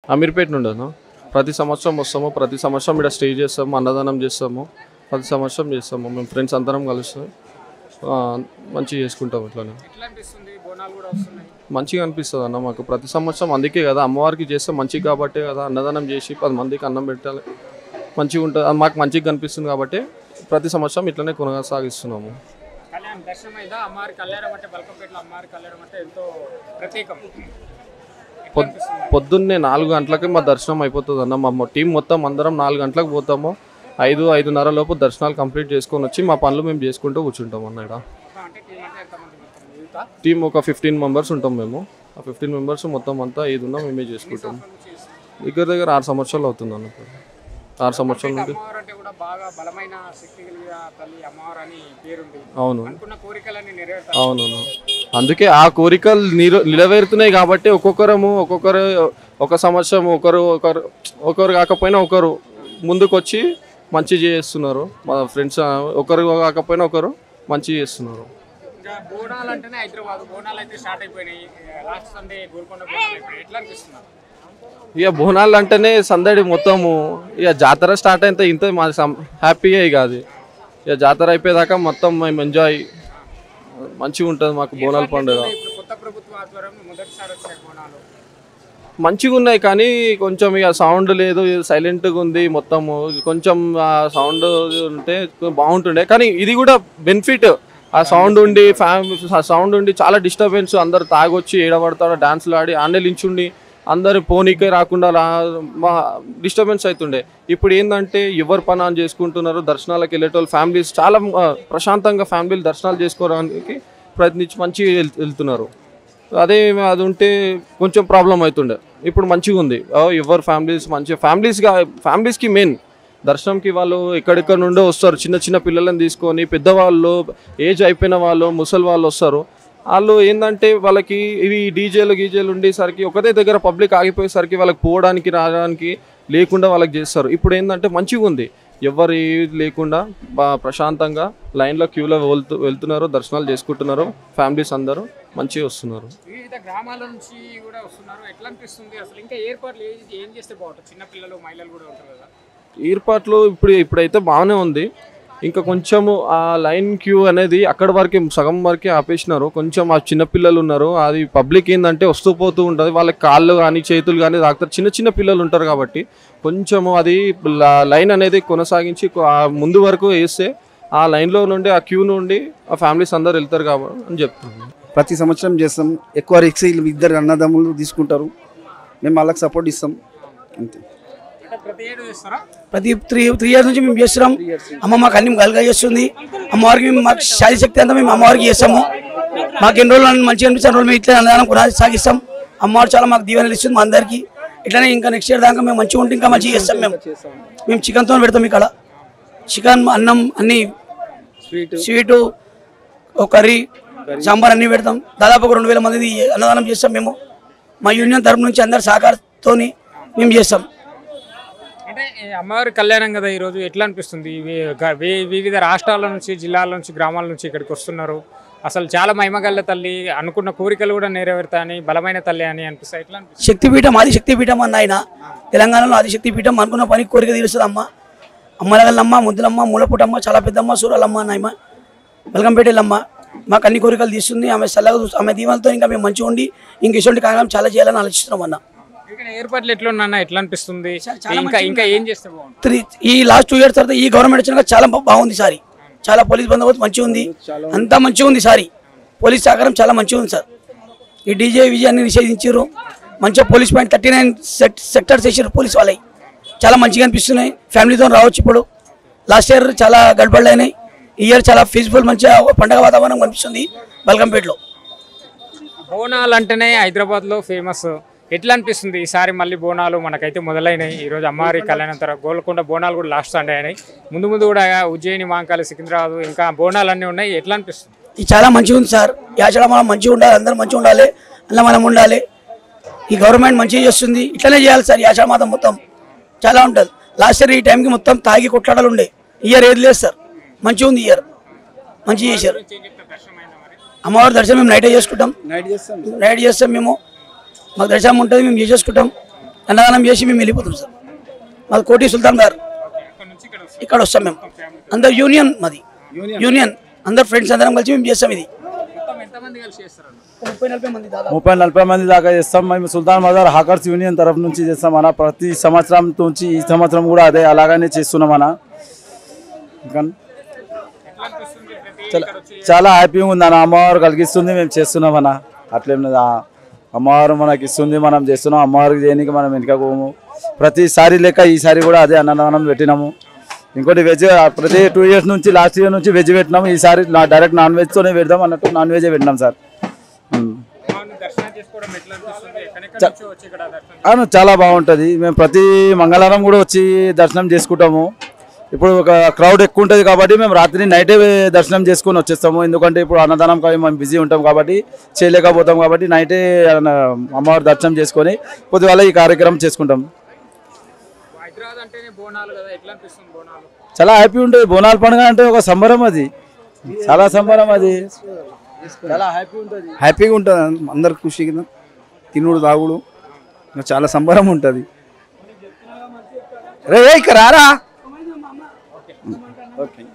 అమీర్పేట నుండి అన్న ప్రతి సంవత్సరం వస్తాము ప్రతి సంవత్సరం ఇక్కడ స్టే చేస్తాము అన్నదానం చేస్తాము ప్రతి సంవత్సరం చేస్తాము మేము ఫ్రెండ్స్ అందరం కలిసి ఆ, మంచిగా చేసుకుంటాం ఇట్లానే ఎట్లా అనిపిస్తుంది బోనాలు కూడా వస్తున్నాయి మంచిగా అనిపిస్తుంది అన్న మాకు ప్రతి సంవత్సరం అందుకే కదా అమ్మవారికి చేస్తే మంచిగా కాబట్టే కదా అన్నదానం చేసి పది మందికి అన్నం పెట్టాలి మంచిగా ఉంటుంది అది మాకు మంచిగా కనిపిస్తుంది కాబట్టి ప్రతి సంవత్సరం ఇట్లనే కొనసాగిస్తున్నాము కళ్యాణం దర్శనం అయిందా అమ్మవారి కళ్యాణం అంటే బల్కంపేటలో అమ్మవారి కళ్యాణం అంటే ఎంతో ప్రత్యేకం ఎట్లా అనిపిస్తుంది పొద్దున్నే నాలుగు గంటలకి మా దర్శనం అయిపోతుంది అన్న మా టీం మొత్తం అందరం నాలుగు గంటలకు పోతాము ఐదు ఐదున్నర లోపు దర్శనాలు కంప్లీట్ చేసుకొని వచ్చి మా పనులు మేము చేసుకుంటూ కూర్చుంటాం అన్న ఇక్కడ అంటే టీం అంటే ఎంతమంది మొత్తం యూత్ టీం ఒక ఫిఫ్టీన్ మెంబర్స్ ఉంటాం మేము ఆ ఫిఫ్టీన్ మెంబర్స్ మొత్తం అంతా ఐదు ఉన్నా మేమే చేసుకుంటాం దగ్గర దగ్గర ఆరు సంవత్సరాలు అవుతుంది అన్న ఇప్పుడు. ఆరు సంవత్సరాల నుండి అమ్మవారు అంటే కూడా బాగా బలమైన శక్తి కలిగిన తల్లి అమ్మవారు అని పేరుంది అవును అనుకున్న కోరికలన్నీ నెరవేరుతారు అవును అందుకే ఆ కోరికలు నిర నిలవేరుతున్నాయి కాబట్టి ఒక్కొక్కరము ఒక్కొక్కరు ఒక సంవత్సరం ఒకరు ఒకరు ఒకరు కాకపోయినా ఒకరు ముందుకు వచ్చి మంచి చేస్తున్నారు మా ఫ్రెండ్స్ ఒకరు కాకపోయినా ఒకరు మంచి చేస్తున్నారు ఇంకా బోనాలు అంటేనే హైదరాబాద్ బోనాలు అయితే స్టార్ట్ అయిపోయినాయి లాస్ట్ సండే గోల్కొండ బోనాలు అయిపోయినాయి ఎట్లా అనిపిస్తున్నారు ఇక బోనాలు అంటేనే సందడి మొత్తము ఇక జాతర స్టార్ట్ అయితే ఇంత మా హ్యాపీగా ఇక అది ఇక జాతర అయిపోయేదాకా మొత్తం మేము ఎంజాయ్ మంచిగా ఉంటుంది మాకు బోనాల పండుగ ఇప్పుడు కొత్త ప్రభుత్వ ఆధ్వర్యంలో మొదటిసారి వచ్చాయి బోనాలు మంచిగా ఉన్నాయి కానీ కొంచెం ఇక సౌండ్ లేదు సైలెంట్గా ఉంది మొత్తము కొంచెం ఆ సౌండ్ ఉంటే బాగుంటుండే కానీ ఇది కూడా బెనిఫిట్ ఆ సౌండ్ ఉండి ఫ్యామ్ ఆ సౌండ్ ఉండి చాలా డిస్టర్బెన్స్ అందరు తాగొచ్చి ఏడబడతారు డాన్స్లు ఆడి ఆండే లించుండి అందరు పోనీకే రాకుండా రా మా డిస్టర్బెన్స్ అవుతుండే ఇప్పుడు ఏంటంటే ఎవరు పని అని చేసుకుంటున్నారు దర్శనాలకు వెళ్ళేటోళ్ళు ఫ్యామిలీస్ చాలా ఆ, ప్రశాంతంగా ఫ్యామిలీలు దర్శనాలు చేసుకోవడానికి ప్రయత్నించి మంచిగా వెళ్- వెళ్తున్నారు అదే అది ఉంటే కొంచెం ప్రాబ్లం అవుతుండే ఇప్పుడు మంచిగా ఉంది ఓ, ఎవరు ఫ్యామిలీస్ మంచిగా ఫ్యామిలీస్గా ఫ్యామిలీస్కి మెయిన్ దర్శనంకి వాళ్ళు ఎక్కడెక్కడ నుండో వస్తారు చిన్న చిన్న పిల్లలను తీసుకొని పెద్దవాళ్ళు ఏజ్ అయిపోయిన వాళ్ళు ముసలి వాళ్ళు వస్తారు వాళ్ళు ఏంటంటే వాళ్ళకి ఇవి డీజేలు గీజేలు ఉండేసరికి ఒకటే దగ్గర పబ్లిక్ ఆగిపోయేసరికి వాళ్ళకి పోవడానికి రావడానికి లేకుండా వాళ్ళకి చేస్తారు ఇప్పుడు ఏంటంటే మంచిగా ఉంది ఎవరు ఏది లేకుండా బా ప్రశాంతంగా లైన్లో క్యూలో వెళ్తూ వెళ్తున్నారు దర్శనాలు చేసుకుంటున్నారు ఫ్యామిలీస్ అందరూ మంచిగా వస్తున్నారు వివిధ గ్రామాల నుంచి కూడా వస్తున్నారు ఎట్లా అనిపిస్తుంది అసలు ఇంకా ఏర్పాట్లు ఏ- ఏం చేస్తే బాగుంటుంది చిన్న పిల్లలు మహిళలు కూడా ఉంటారు కదా ఏర్పాట్లు ఇప్పుడు ఇప్పుడైతే బాగానే ఉంది ఇంకా కొంచెము ఆ లైన్ క్యూ అనేది అక్కడ వరకే సగం వరకే ఆపేసినారు కొంచెం ఆ చిన్న పిల్లలు ఉన్నారు అది పబ్లిక్ ఏంటంటే వస్తూ పోతూ ఉంటుంది వాళ్ళకి కాళ్ళు కానీ చేతులు కానీ తాకుతారు చిన్న చిన్న పిల్లలు ఉంటారు కాబట్టి కొంచెము అది ల- లైన్ అనేది కొనసాగించి కొ- ఆ ముందు వరకు వేస్తే ఆ లైన్లో నుండి ఆ క్యూ నుండి ఆ ఫ్యామిలీస్ అందరు వెళ్తారు కాబట్టి అని చెప్తున్నాను ప్రతి సంవత్సరం చేస్తాం ఎక్కువ రిక్స్ ఇద్దరు అన్నదమ్ములు తీసుకుంటారు మేము వాళ్ళకి సపోర్ట్ ఇస్తాం అంతే అంటే ప్రతి ఏడు చేస్తారా ప్రతి త్రీ త్రీ ఇయర్స్ నుంచి మేము చేస్తున్నాం అమ్మ మాకు అన్ని కలుగా చేస్తుంది అమ్మవారికి మేము మాకు శారీ శక్తి అంతా మేము అమ్మవారికి చేస్తాము మాకు ఎన్ని రోజులు మంచిగా అనిపిస్తే రోజులు మేము ఇట్లా అన్నదానం కూడా సాగిస్తాం అమ్మవారు చాలా మాకు దీవెనలు ఇస్తుంది మా అందరికీ ఇట్లానే ఇంకా నెక్స్ట్ ఇయర్ దాకా మేము మంచిగా ఉంటే ఇంకా మంచిగా చేస్తాం మేము మేము చికెన్తో పెడతాం ఇక్కడ చికెన్ అన్నం అన్ని స్వీటు ఒక కర్రీ సాంబార్ అన్ని పెడతాం దాదాపు ఒక రెండు వేల మంది అన్నదానం చేస్తాం మేము మా యూనియన్ తరపు నుంచి అందరి సహకారంతోని మేము చేస్తాం అంటే ఈ అమ్మవారి కళ్యాణం కదా ఈరోజు ఎట్లా అనిపిస్తుంది వి- గ- వి- వివిధ రాష్ట్రాల నుంచి జిల్లాల నుంచి గ్రామాల నుంచి ఇక్కడికి వస్తున్నారు అసలు చాలా మహిమగల్ల తల్లి అనుకున్న కోరికలు కూడా నెరవేరుతాయని బలమైన తల్లి అని అనిపిస్తాయి ఎట్లా అనిపిస్తుంది శక్తిపీఠం ఆది శక్తిపీఠం అన్న ఆయన తెలంగాణలో ఆది శక్తిపీఠం అనుకున్న పని కోరిక తీరుస్తుంది అమ్మ అమ్మలగల్లమ్మ ముద్దులమ్మ మూలపుటమ్మ చాలా పెద్దమ్మ సూరాలమ్మ నాయమ బలగంపేటలమ్మ మాకు అన్ని కోరికలు తీస్తుంది ఆమె చల్లగా చూస్తూ ఆమె దీవెనతో ఇంకా మేము మంచిగా ఉండి ఇంక ఇటువంటి కార్యక్రమం చాలా చేయాలని ఆలోచిస్తున్నాం అన్న ఇక్కడ ఏర్పాట్లు ఎట్లా ఉన్నా ఎట్లా అనిపిస్తుంది ఇంకా ఇంకా ఏం చేస్తే బాగుంటుంది త్రీ ఈ లాస్ట్ టూ ఇయర్స్ తర్వాత ఈ గవర్నమెంట్ వచ్చినాక చాలా బా- బాగుంది సారి చాలా పోలీస్ బందోబస్తు మంచిగా ఉంది అంతా మంచిగా ఉంది సారి పోలీస్ సహకారం చాలా మంచిగా ఉంది సార్ ఈ డీజే విజయ్ అన్ని నిషేధించారు మంచిగా police point thirty nine sectors వేసారు పోలీస్ వాళ్ళవి చాలా మంచిగా అనిపిస్తున్నాయి ఫ్యామిలీతో రావచ్చు ఇప్పుడు లాస్ట్ ఇయర్ చాలా గడబడలు అయినాయి ఈ ఇయర్ చాలా పీస్ఫుల్ మంచిగా పండగ వాతావరణం కనిపిస్తుంది బల్కంపేటలో బోనాలు అంటేనే హైదరాబాద్లో ఫేమస్ ఎట్లా అనిపిస్తుంది ఈసారి మళ్ళీ బోనాలు మనకైతే మొదలైనాయి ఈరోజు అమ్మవారి కళ్యాణం తర్వాత గోల్కొండ బోనాలు కూడా లాస్ట్ సండే అయినాయి ముందు ముందు కూడా ఉజ్జయిని మాంకాలి సికింద్రాబాద్ ఇంకా బోనాలు అన్నీ ఉన్నాయి ఎట్లా అనిపిస్తుంది ఇది చాలా మంచిగా ఉంది సార్ యాచడ మనం మంచిగా ఉండాలి అందరూ మంచిగా ఉండాలి అలా మనం ఉండాలి ఈ గవర్నమెంట్ మంచిగా చేస్తుంది ఇట్లనే చేయాలి సార్ యాచడ మాత్రం మొత్తం చాలా ఉంటుంది లాస్ట్ ఇయర్ ఈ టైంకి మొత్తం తాగి కొట్లాడాలు ఉండే ఇయర్ ఏది లేదు సార్ మంచిగా ఉంది ఇయర్ మంచిగా చేశారు అమ్మవారి దర్శనం మేము నైటే చేసుకుంటాం నైట్ చేస్తాం నైట్ చేస్తాం మేము మాకు దర్శనం ఉంటుంది మేము చేసేసుకుంటాం అన్నదానం చేసి మేము వెళ్ళిపోతాం సార్ మాది కోటి సుల్తాన్ గారు ఇక్కడ వస్తాం మేము అందరు యూనియన్ మాది యూనియన్ అందరు ఫ్రెండ్స్ అందరం కలిసి మేము చేస్తాం ఇది ముప్పై నలభై మంది దాదాపు ముప్పై నలభై మంది దాకా చేస్తాం మేము సుల్తాన్ మజార్ హాకర్స్ యూనియన్ తరఫు నుంచి చేస్తాం అన్న ప్రతి సంవత్సరం నుంచి ఈ సంవత్సరం కూడా అదే అలాగనే చేస్తున్నాం అన్న ఇంకా చాలా చాలా హ్యాపీగా ఉంది అన్న అమ్మవారు కలిగిస్తుంది మేము చేస్తున్నాం అన్న అట్లేం లేదు ఆ అమ్మవారు మనకి ఇస్తుంది మనం చేస్తున్నాం అమ్మవారికి చేయడానికి మనం వెనుకపోము ప్రతిసారి లెక్క ఈసారి కూడా అదే అన్నదానం పెట్టినాము ఇంకోటి వెజ్ ప్రతి టూ ఇయర్స్ నుంచి లాస్ట్ ఇయర్ నుంచి వెజ్ పెట్టినాము ఈసారి డైరెక్ట్ నాన్ వెజ్తోనే పెడదాం అన్నట్టు నాన్ వెజ్ పెట్టినాం సార్ ఉమ్. దర్శనం చేసుకోవడం ఎట్లా అనిపిస్తుంది ఎక్కడెక్కడ నుంచి వచ్చి ఇక్కడ దర్శనం అవును చాలా బాగుంటుంది మేము ప్రతి మంగళవారం కూడా వచ్చి దర్శనం చేసుకుంటాము ఇప్పుడు ఒక క్రౌడ్ ఎక్కువ ఉంటుంది కాబట్టి మేము రాత్రి నైటే దర్శనం చేసుకొని వచ్చేస్తాము ఎందుకంటే ఇప్పుడు అన్నదానం కాబట్టి మేము బిజీ ఉంటాం కాబట్టి చేయలేకపోతాం కాబట్టి నైటే అన్న- అమ్మవారి దర్శనం చేసుకొని పొద్దుగాల ఈ కార్యక్రమం చేసుకుంటాం హైదరాబాద్ అంటేనే బోనాలు కదా ఎట్లా అనిపిస్తుంది బోనాలు చాలా హ్యాపీ ఉంటుంది బోనాల పండుగ అంటే ఒక సంబరం అది చాలా సంబరం అది చాలా హ్యాపీ ఉంటుంది హ్యాపీగా ఉంటుంది అందరు ఖుషి కింద తినుడు తాగుడు ఇంకా చాలా సంబరం ఉంటుంది రే ఇక్కడ రారా ఓకే